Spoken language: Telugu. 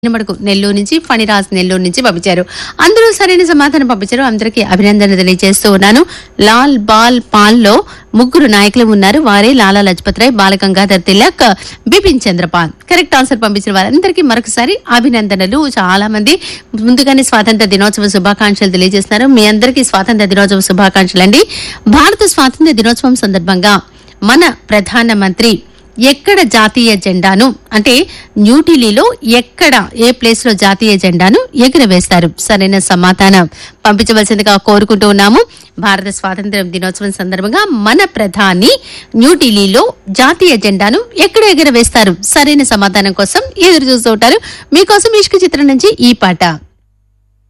నిమ్మడకు నెల్లూరు నుంచి ఫణిరాజ్ నెల్లూరు నుంచి పంపించారు అందరూ సరైన సమాధానం పంపించారు అందరికీ అభినందన తెలియజేస్తూ ఉన్నాను లాల్ బాల్ పాల్ లో ముగ్గురు నాయకులు ఉన్నారు వారే లాలా లజపత్ రాయ్ బాలగంగాధర్ తిలక్ బిపిన్ చంద్రపాల్ కరెక్ట్ ఆన్సర్ పంపించిన వారందరికీ మరొకసారి అభినందనలు చాలా మంది ముందుగానే స్వాతంత్ర దినోత్సవ శుభాకాంక్షలు తెలియజేస్తున్నారు మీ అందరికీ స్వాతంత్ర దినోత్సవ శుభాకాంక్షలు అండి భారత స్వాతంత్ర దినోత్సవం సందర్భంగా మన ప్రధానమంత్రి ఎక్కడ జాతీయ జెండాను అంటే న్యూఢిల్లీలో ఎక్కడ ఏ ప్లేస్ లో జాతీయ జెండాను ఎగురవేస్తారు సరైన సమాధానం పంపించవలసిందిగా కోరుకుంటూ ఉన్నాము భారత స్వాతంత్ర దినోత్సవం సందర్భంగా మన ప్రధాని న్యూఢిల్లీలో జాతీయ జెండాను ఎక్కడ ఎగురవేస్తారు సరైన సమాధానం కోసం ఎదురు చూస్తూ ఉంటారు మీకోసం ఇష్క చిత్రం నుంచి ఈ పాట